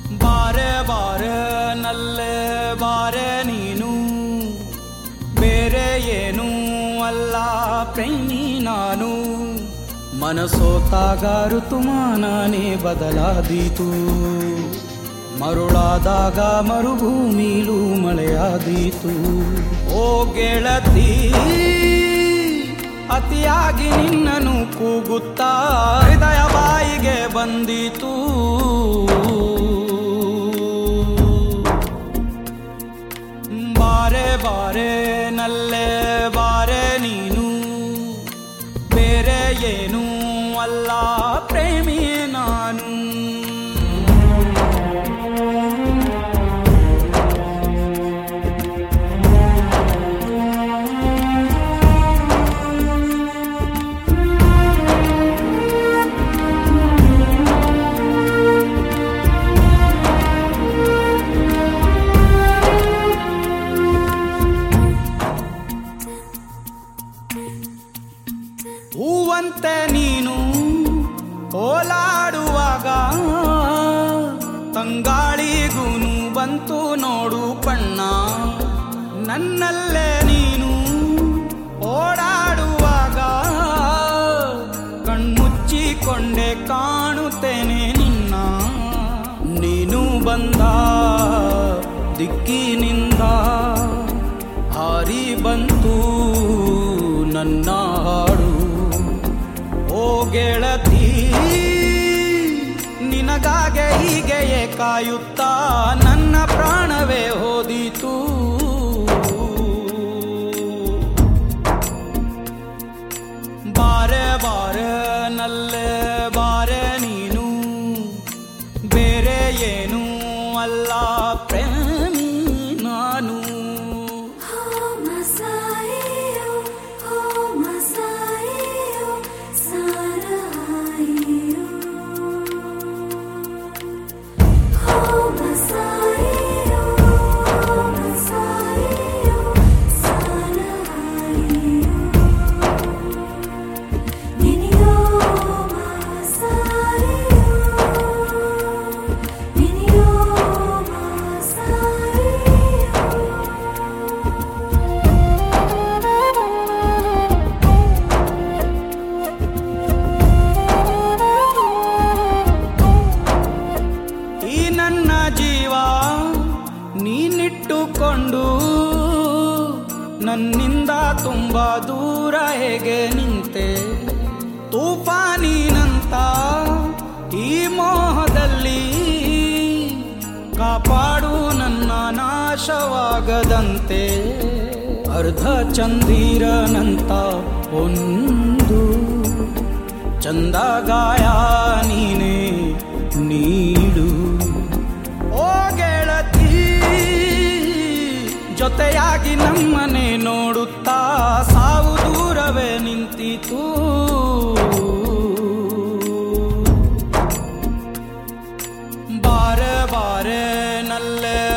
ಬಾರೆ ಬಾರೆ ನಲ್ಲೆ ಬಾರೆ ನೀನು ಬೇರೆ ಏನೂ ಅಲ್ಲ ಪ್ರೇಮಿ ನಾನು ಮನಸೋತಾಗ ಋತುಮಾನನೇ ಬದಲಾದೀತು ಮರುಳಾದಾಗ ಮರುಭೂಮಿಲೂ ಮಳೆಯಾದೀತು ಓ ಗೆಳತಿ ಅತಿಯಾಗಿ ನಿನ್ನನು ಕೂಗುತ್ತಾ ಹೃದಯ ಬಾಯಿಗೆ ಬಂದಿತು ಬಾರೆ ಬಾರೆ ನಲ್ಲೆ ಬಾರೆ ನೀನು ಬೇರೆ ಏನೂ ಅಲ್ಲ ಪ್ರೇಮಿ ನಾನು ಹೂವಂತೆ ನೀನು ಓಲಾಡುವಾಗ ತಂಗಾಳಿಗೂನು ಬಂತು ನೋಡು ಬಣ್ಣ ನನ್ನಲ್ಲೇ ನೀನು ಓಡಾಡುವಾಗ ಕಣ್ಮುಚ್ಚಿಕೊಂಡೆ ಕಾಣುತ್ತೇನೆ ನಿನ್ನ ನೀನು ಬಂದ ದಿಕ್ಕಿನಿಂದ ಹಾರಿ ಬಂತು ನನ್ನ ಹಾಡು ಓ ಗೆಳತಿ ನಿನಗಾಗೆ ಹೀಗೆಯೇ ಕಾಯುತ್ತಾ ನನ್ನ ಪ್ರಾಣವೇ ಹೋದಿತು ಬಾರೆ ಬಾರೆ ನಲ್ಲೆ ಬಾರೆ ನೀನು ಬೇರೆ ಏನೂ ಅಲ್ಲ ಪ್ರೇಮಿ ನಾನು Oh, Masayo, oh, Masayo, Sarayo. Oh, Masayo, oh, Masayo, Sarayo. Ninyo, Masayo, Ninyo, Masayo. ಈ ನನ್ನ ಜೀವ ನೀನಿಟ್ಟುಕೊಂಡು ನನ್ನಿಂದ ತುಂಬ ದೂರ ಹೇಗೆ ನಿಂತೆ ತೂಫಾನಿನಂತ ಈ ಮೋಹದಲ್ಲಿ ಕಾಪಾಡು ನನ್ನ ನಾಶವಾಗದಂತೆ ಅರ್ಧ ಚಂದಿರನಂತ ಒಂದು ಚಂದ ಗಾಯ ನೀನೇ ನೀಡು ಓ ಗೆಳತಿ ಜೊತೆಯಾಗಿ ನಮ್ಮನೆ ನೋಡುತ್ತಾ ಸಾವು ದೂರವೇ ನಿಂತಿತು ಬಾರೆ ಬಾರೆ ನಲ್ಲೆ